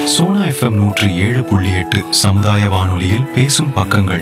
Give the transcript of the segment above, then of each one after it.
Sona FM நூற்றி ஏழு புள்ளி எட்டு சமுதாய வானொலியில் பேசும் பக்கங்கள்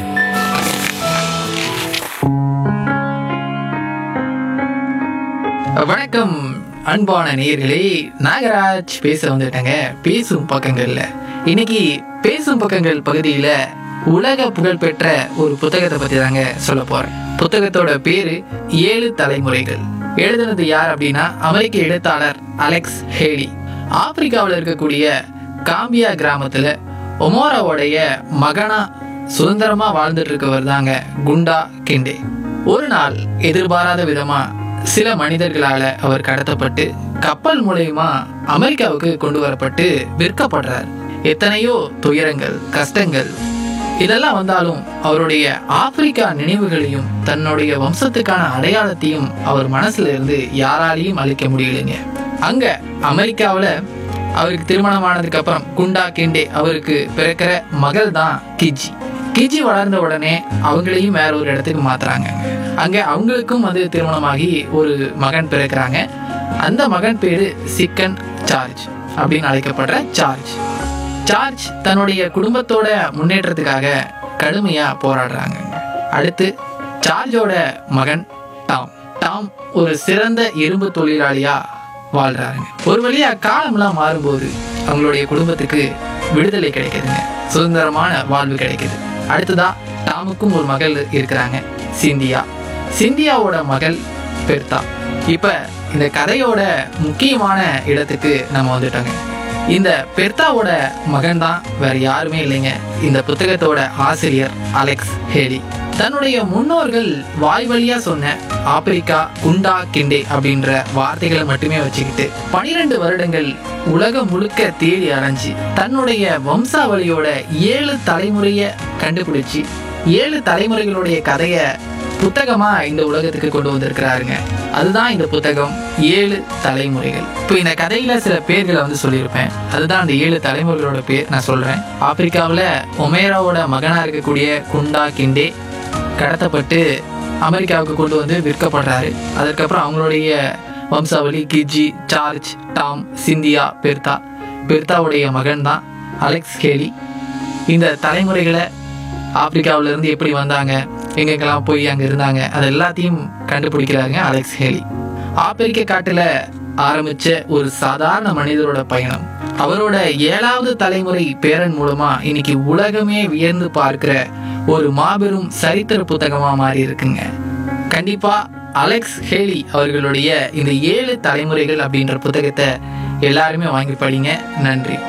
வணக்கம் அன்பான நேயர்களே நாகராஜ் பேச வந்துட்டேங்க பேசும் பக்கங்கள்ல இன்னைக்கு பேசும் பக்கங்கள் பகுதியில உலக புகழ்பெற்ற ஒரு புத்தகத்தை பத்தி தாங்க சொல்ல போறேன் புத்தகத்தோட பேரு ஏழு தலைமுறைகள் எழுதுனது யார் அப்படின்னா அமெரிக்க எழுத்தாளர் அலெக்ஸ் ஹேலி ஆப்பிரிக்காவில் இருக்கக்கூடிய காம்பியா கிராமத்துல ஒமோராவோடைய மகனா சுதந்திரமா வாழ்ந்துட்டு இருக்கவர் தாங்க குண்டா கிண்டே ஒரு நாள் எதிர்பாராத விதமா சில மனிதர்களால அவர் கடத்தப்பட்டு கப்பல் மூலயமா அமெரிக்காவுக்கு கொண்டு வரப்பட்டு விற்கப்படுறார் எத்தனையோ துயரங்கள் கஷ்டங்கள் இதெல்லாம் வந்தாலும் அவருடைய ஆப்பிரிக்கா நினைவுகளையும் தன்னுடைய வம்சத்துக்கான அடையாளத்தையும் அவர் மனசுல இருந்து யாராலையும் அழிக்க முடியலைங்க அங்க அமெரிக்காவுல அவருக்கு திருமணமானதுக்கு அப்புறம் குண்டா கிண்டே அவருக்கு பிறக்கிற மகள் தான் கிஜி கிஜி வளர்ந்த உடனே அவங்களையும் வேற ஒரு இடத்துக்கு மாத்துறாங்க அங்க அவங்களுக்கும் வந்து திருமணமாகி ஒரு மகன் பிறக்கிறாங்க அந்த மகன் பேரு சிக்கன் சார்ஜ் அப்படின்னு அழைக்கப்படுற சார்ஜ் சார்ஜ் தன்னுடைய குடும்பத்தோட முன்னேற்றத்துக்காக கடுமையா போராடுறாங்க அடுத்து சார்ஜோட மகன் டாம் டாம் ஒரு சிறந்த இரும்பு தொழிலாளியா வாழ்றாருங்க ஒரு வழியா காலம்லாம் மாறும்போது அவங்களுடைய குடும்பத்துக்கு விடுதலை கிடைக்குதுங்க சுதந்திரமான வாழ்வு கிடைக்குது அடுத்ததா டாமுக்கும் ஒரு மகள் இருக்கிறாங்க சிந்தியா சிந்தியாவோட மகள் பெர்தா இப்ப இந்த கதையோட முக்கியமான இடத்துக்கு நம்ம வந்துட்டோங்க இந்த பெர்தாவோட மகன் தான் வேற யாருமே இல்லைங்க இந்த புத்தகத்தோட ஆசிரியர் அலெக்ஸ் ஹேலி தன்னுடைய முன்னோர்கள் வாய் வழியா சொன்ன ஆப்பிரிக்கா குண்டா கிண்டே அப்படின்ற வார்த்தைகளை மட்டுமே வச்சுக்கிட்டு பனிரெண்டு வருடங்கள் உலகம் முழுக்க தேடி அலைஞ்சு தன்னுடைய வம்சாவளியோட ஏழு தலைமுறைய கண்டுபிடிச்சு ஏழு தலைமுறைகளுடைய கதைய புத்தகமா இந்த உலகத்துக்கு கொண்டு வந்திருக்கிறாருங்க அதுதான் இந்த புத்தகம் ஏழு தலைமுறைகள் இப்போ இந்த கதையில சில பேர்களை வந்து சொல்லியிருப்பேன் அதுதான் அந்த ஏழு தலைமுறைகளோட பேர் நான் சொல்றேன் ஆப்பிரிக்காவில் ஒமேராவோட மகனா இருக்கக்கூடிய குண்டா கிண்டே கடத்தப்பட்டு அமெரிக்காவுக்கு கொண்டு வந்து விற்கப்படுறாரு அதற்கப்புறம் அவங்களுடைய வம்சாவளி Kizzy George Tom Cynthia Bertha பெர்தாவுடைய மகன் தான் அலெக்ஸ் ஹேலி இந்த தலைமுறைகளை ஆப்பிரிக்காவுல இருந்து எப்படி வந்தாங்க எங்கெங்கெல்லாம் போய் அங்க இருந்தாங்க அது எல்லாத்தையும் கண்டுபிடிக்கிறாங்க அலெக்ஸ் ஹேலி ஆப்பிரிக்க காட்டுல ஆரம்பிச்ச ஒரு சாதாரண மனிதரோட பயணம் அவரோட ஏழாவது தலைமுறை பேரன் மூலமா இன்னைக்கு உலகமே வியந்து பார்க்கிற ஒரு மாபெரும் சரித்திர புத்தகமா மாறி இருக்குங்க கண்டிப்பா அலெக்ஸ் ஹேலி அவர்களுடைய இந்த ஏழு தலைமுறைகள் அப்படின்ற புத்தகத்தை எல்லாருமே வாங்கி படிங்க நன்றி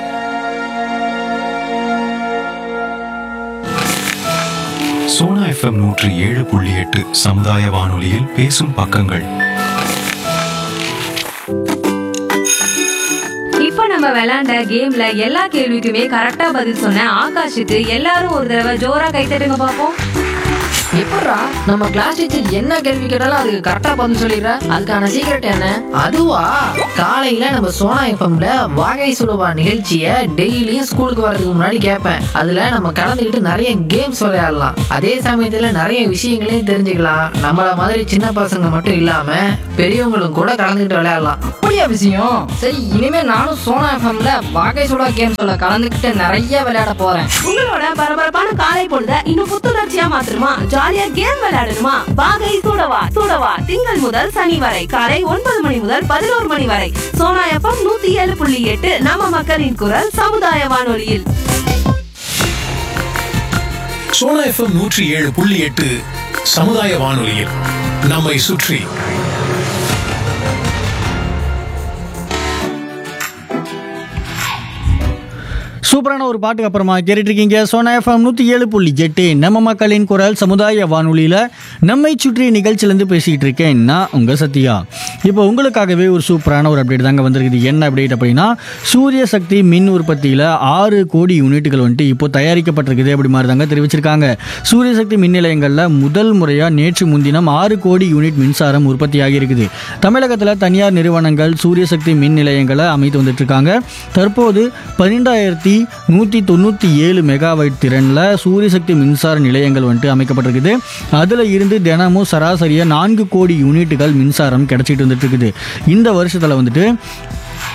சோனா எஃப்எம் நூற்றி ஏழு புள்ளி எட்டு சமுதாய வானொலியில் பேசும் பக்கங்கள் இப்போ நம்ம விளையாண்ட கேம்ல எல்லா கேள்விக்குமே கரெக்டா பதில் சொன்ன ஆகாஷுக்கு எல்லாரும் ஒரு தடவை ஜோரா கைத்தட்டுங்க பாப்போம் எப்பட்றா நம்ம கிளாஸ் டீச்சர் என்ன கேள்வி கேட்டாலும் அதுக்கு கரெக்டா பதில் சொல்லிடுற அதுக்கான சீக்ரெட் என்ன அதுவா காலையில நம்ம சோனா எஃப்எம்ல வாகை சுடுவா நிகழ்ச்சிய டெய்லியும் ஸ்கூலுக்கு வர்றதுக்கு முன்னாடி கேட்பேன் அதுல நம்ம கலந்துக்கிட்டு நிறைய கேம்ஸ் விளையாடலாம் அதே சமயத்துல நிறைய விஷயங்களையும் தெரிஞ்சுக்கலாம் நம்மள மாதிரி சின்ன பசங்க மட்டும் இல்லாம பெரியவங்களும் கூட கலந்துக்கிட்டு விளையாடலாம் அப்படியா விஷயம் சரி இனிமே நானும் சோனா எஃப்எம்ல வாகை சுடா கேம்ஸ்ல கலந்துக்கிட்டு நிறைய விளையாட போறேன் உங்களோட பரபரப்பான காலை பொழுத இன்னும் புத்துணர்ச்சியா மாத்திரமா ஜாலியா கேம் விளையாடணுமா வாகை சூடவா சூடவா திங்கள் முதல் சனி வரை காலை ஒன்பது மணி முதல் பதினோரு மணி வரை சோனா எஃப்எம் நூத்தி ஏழு புள்ளி எட்டு நம்ம மக்களின் குரல் சமுதாய வானொலியில் சோனா எஃப்எம் நூற்றி ஏழு புள்ளி எட்டு சமுதாய வானொலியில் நம்மை சுற்றி சூப்பரான ஒரு பாட்டுக்கு அப்புறமா கேட்டுட்டு இருக்கீங்க சோனா எஃப்எம் நூற்றி ஏழு புள்ளி எட்டு நம்ம மக்களின் குரல் சமுதாய வானொலியில் நம்மை சுற்றி நிகழ்ச்சியிலேருந்து பேசிக்கிட்டு இருக்கேன் நான் உங்கள் சத்யா இப்போ உங்களுக்காகவே ஒரு சூப்பரான ஒரு அப்டேட் தாங்க வந்திருக்குது என்ன அப்டேட் அப்படின்னா சூரிய சக்தி மின் உற்பத்தியில் ஆறு கோடி யூனிட்டுகள் வந்துட்டு இப்போ தயாரிக்கப்பட்டிருக்குது அப்படி மாதிரி தாங்க தெரிவிச்சிருக்காங்க சூரிய சக்தி மின் நிலையங்களில் முதல் முறையாக நேற்று முன்தினம் ஆறு கோடி யூனிட் மின்சாரம் உற்பத்தியாகி இருக்குது தமிழகத்தில் தனியார் நிறுவனங்கள் சூரிய சக்தி மின் நிலையங்களை அமைத்து வந்துட்டு இருக்காங்க தற்போது பன்னெண்டாயிரத்தி நூற்றி தொண்ணூற்றி ஏழு மெகாவைட் திறனில் சூரிய சக்தி மின்சார நிலையங்கள் வந்துட்டு அமைக்கப்பட்டிருக்குது அதில் இருந்து தினமும் சராசரியாக நான்கு கோடி யூனிட்டுகள் மின்சாரம் கிடைச்சிட்டு வந்துட்டு இருக்குது இந்த வருஷத்தில் வந்துட்டு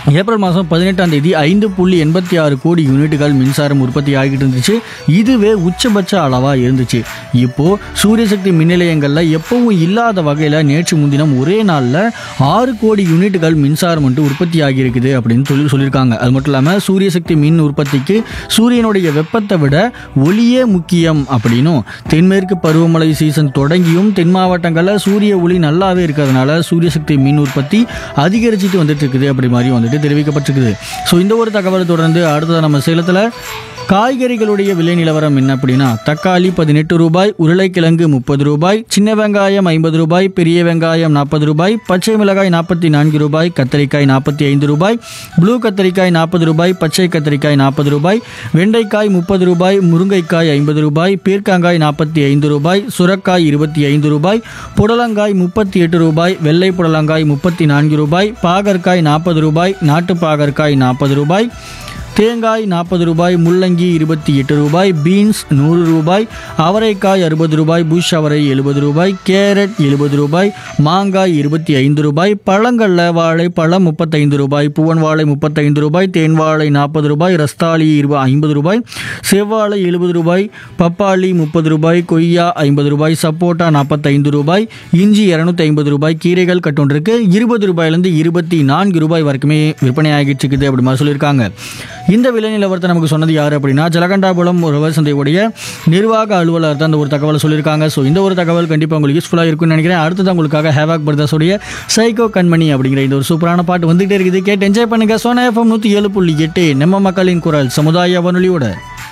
ஏப்ரல் மாதம் பதினெட்டாம் தேதி ஐந்து புள்ளி எண்பத்தி ஆறு கோடி யூனிட்டுகள் மின்சாரம் உற்பத்தி ஆகிட்டு இருந்துச்சு இதுவே உச்சபட்ச அளவாக இருந்துச்சு இப்போ சூரிய சக்தி மின் நிலையங்களில் எப்பவும் இல்லாத வகையில் நேற்று முன்தினம் ஒரே நாளில் ஆறு கோடி யூனிட்டுகள் மின்சாரம் வந்துட்டு உற்பத்தி ஆகியிருக்குது அப்படின்னு சொல்லி சொல்லியிருக்காங்க அது மட்டும் இல்லாமல் சூரிய சக்தி மின் உற்பத்திக்கு சூரியனுடைய வெப்பத்தை விட ஒளியே முக்கியம் அப்படின்னும் தென்மேற்கு பருவமழை சீசன் தொடங்கியும் தென் மாவட்டங்களில் சூரிய ஒளி நல்லாவே இருக்கிறதுனால சூரிய சக்தி மின் உற்பத்தி அதிகரிச்சுட்டு வந்துட்டு இருக்குது அப்படி மாதிரி வந்துட்டு தெரிவிக்கப்பட்டிருக்குது ஸோ இந்த ஒரு தகவலை தொடர்ந்து அடுத்தது நம்ம சேலத்தில் காய்கறிகளுடைய விலை நிலவரம் என்ன அப்படின்னா தக்காளி பதினெட்டு ரூபாய் உருளைக்கிழங்கு முப்பது ரூபாய் சின்ன வெங்காயம் ஐம்பது ரூபாய் பெரிய வெங்காயம் நாற்பது ரூபாய் பச்சை மிளகாய் நாற்பத்தி நான்கு ரூபாய் கத்தரிக்காய் நாற்பத்தி ஐந்து ரூபாய் ப்ளூ கத்தரிக்காய் நாற்பது ரூபாய் பச்சை கத்தரிக்காய் நாற்பது ரூபாய் வெண்டைக்காய் முப்பது ரூபாய் முருங்கைக்காய் ஐம்பது ரூபாய் பீர்க்காங்காய் நாற்பத்தி ஐந்து ரூபாய் சுரக்காய் இருபத்தி ஐந்து ரூபாய் புடலங்காய் முப்பத்தி எட்டு ரூபாய் வெள்ளை புடலங்காய் முப்பத்தி நான்கு ரூபாய் பாகற்காய் நாற்பது ரூபாய் நாட்டு பாகற்காய் நாற்பது ரூபாய் தேங்காய் நாற்பது ரூபாய் முள்ளங்கி இருபத்தி எட்டு ரூபாய் பீன்ஸ் நூறு ரூபாய் அவரைக்காய் அறுபது ரூபாய் புஷ் அவரை எழுபது ரூபாய் கேரட் எழுபது ரூபாய் மாங்காய் இருபத்தி ஐந்து ரூபாய் பழங்கள்ல வாழை பழம் முப்பத்தைந்து ரூபாய் பூவன் வாழை முப்பத்தைந்து ரூபாய் தேன் வாழை நாற்பது ரூபாய் ரஸ்தாளி இருபது ஐம்பது ரூபாய் செவ்வாழை எழுபது ரூபாய் பப்பாளி முப்பது ரூபாய் கொய்யா ஐம்பது ரூபாய் சப்போட்டா நாற்பத்தைந்து ரூபாய் இஞ்சி இரநூத்தி ஐம்பது ரூபாய் கீரைகள் கட்டொன்றுக்கு இருபது ரூபாயிலிருந்து இருபத்தி நான்கு ரூபாய் வரைக்குமே விற்பனை ஆகிட்டு இருக்குது அப்படி மாதிரி சொல்லியிருக்காங்க இந்த விலை நிலவரத்தை நமக்கு சொன்னது யார் அப்படின்னா ஜலகண்டாபுரம் உழவர் சந்தையுடைய நிர்வாக அலுவலர் தான் இந்த ஒரு தகவலை சொல்லியிருக்காங்க ஸோ இந்த ஒரு தகவல் கண்டிப்பாக உங்களுக்கு யூஸ்ஃபுல்லாக இருக்கும்னு நினைக்கிறேன் அடுத்தது உங்களுக்காக ஹேவாக் பிரதர்ஸுடைய சைக்கோ கண்மணி அப்படிங்கிற இந்த ஒரு சூப்பரான பாட்டு வந்துகிட்டே இருக்குது கேட்டு என்ஜாய் பண்ணுங்க சோனா எஃப்எம் நூற்றி ஏழு புள்ளி எட்டு நம்ம மக்களின் குரல் சமுதாய வானொலியோட